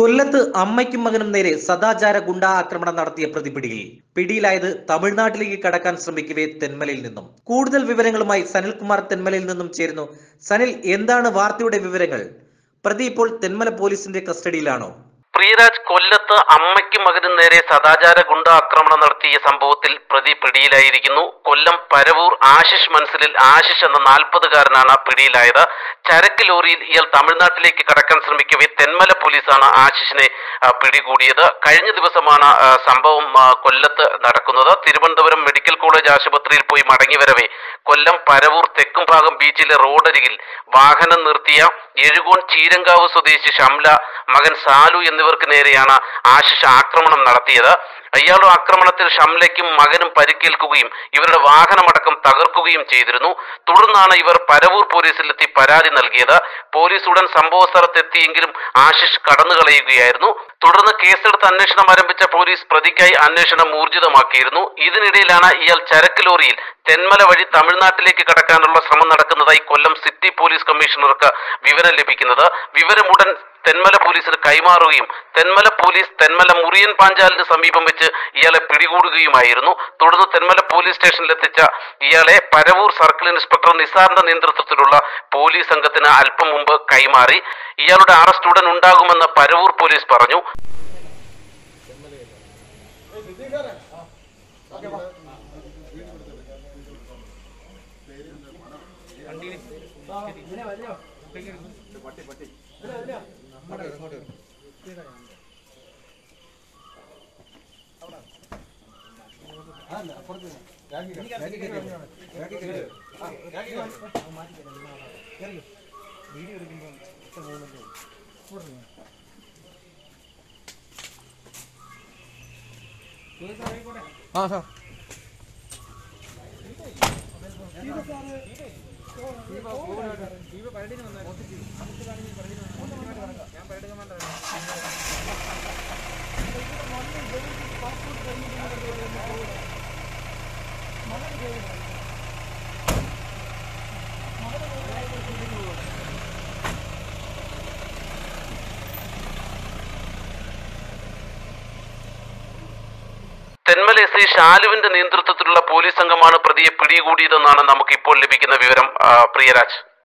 കൊല്ലത്ത് അമ്മയ്ക്കും മകനും നേരെ സദാചാര ഗുണ്ടാ ആക്രമണം നടത്തിയ പ്രതി പിടിയിൽ പിടിയിലായത് തമിഴ്നാട്ടിലേക്ക് കടക്കാൻ ശ്രമിക്കവേ തെന്മലയിൽ നിന്നും കൂടുതൽ വിവരങ്ങളുമായി സനിൽകുമാർ തെന്മലയിൽ നിന്നും ചേരുന്നു സനിൽ എന്താണ് വാർത്തയുടെ വിവരങ്ങൾ പ്രതി ഇപ്പോൾ തെന്മല പോലീസിന്റെ കസ്റ്റഡിയിലാണോ പ്രിയരാജ് കൊല്ലത്ത് അമ്മയ്ക്കും മകനും നേരെ സദാചാര ഗുണ്ട ആക്രമണം നടത്തിയ സംഭവത്തിൽ പ്രതി പിടിയിലായിരിക്കുന്നു കൊല്ലം പരവൂർ ആശിഷ് മൻസിലിൽ ആശിഷ് എന്ന നാൽപ്പതുകാരനാണ് പിടിയിലായത് ചരക്ക് ലോറിയിൽ ഇയാൾ തമിഴ്നാട്ടിലേക്ക് കടക്കാൻ ശ്രമിക്കവേ തെന്മല പോലീസാണ് ആശിഷിനെ ആ, പിടികൂടിയത് കഴിഞ്ഞ ദിവസമാണ് ആ, സംഭവം ആ, കൊല്ലത്ത് നടക്കുന്നത് തിരുവനന്തപുരം മെഡിക്കൽ കോളേജ് ആശുപത്രിയിൽ പോയി മടങ്ങി വരവേ കൊല്ലം പരവൂർ തെക്കും ഭാഗം ബീച്ചിലെ റോഡരികിൽ വാഹനം നിർത്തിയ എഴുകോൺ ചീരങ്കാവ് സ്വദേശി ഷംല മകൻ സാലു എന്നിവർക്ക് നേരെയാണ് ആശിഷ് ആക്രമണം നടത്തിയത് ഇയാളുടെ ആക്രമണത്തിൽ ഷംലയ്ക്കും മകനും പരിക്കേൽക്കുകയും ഇവരുടെ വാഹനമടക്കം തകർക്കുകയും ചെയ്തിരുന്നു തുടർന്നാണ് ഇവർ പരവൂർ പോലീസിലെത്തി പരാതി നൽകിയത് പോലീസ് ഉടൻ സംഭവ സ്ഥലത്തെത്തിയെങ്കിലും ആശിഷ് കടന്നുകളയുകയായിരുന്നു തുടർന്ന് കേസെടുത്ത് അന്വേഷണം ആരംഭിച്ച പോലീസ് പ്രതിക്കായി അന്വേഷണം ഊർജിതമാക്കിയിരുന്നു ഇതിനിടയിലാണ് ഇയാൾ ചരക്ക് ലോറിയിൽ തെന്മല വഴി തമിഴ്നാട്ടിലേക്ക് കടക്കാനുള്ള ശ്രമം നടക്കുന്നതായി കൊല്ലം സിറ്റി പോലീസ് കമ്മീഷണർക്ക് വിവരം ലഭിക്കുന്നത് വിവരമുടൻ തെന്മല പോലീസിന് കൈമാറുകയും തെന്മല പോലീസ് തെന്മല മുറിയൻ പാഞ്ചാലിന് സമീപം വെച്ച് ഇയാളെ പിടികൂടുകയുമായിരുന്നു തുടർന്ന് തെന്മല പോലീസ് സ്റ്റേഷനിലെത്തിച്ച ഇയാളെ പരവൂർ സർക്കിൾ ഇൻസ്പെക്ടർ നിസാറിന്റെ നേതൃത്വത്തിലുള്ള പോലീസ് സംഘത്തിന് അല്പം മുമ്പ് കൈമാറി ഇയാളുടെ അറസ്റ്റ് ഉടൻ ഉണ്ടാകുമെന്ന് പരവൂർ പോലീസ് പറഞ്ഞു ആ സാർ തെന്മല എസ് ഐ ഷാലുവിന്റെ നേതൃത്വത്തിലുള്ള പോലീസ് സംഘമാണ് പ്രതിയെ പിടികൂടിയതെന്നാണ് നമുക്ക് ഇപ്പോൾ ലഭിക്കുന്ന വിവരം ആ, പ്രിയരാജ്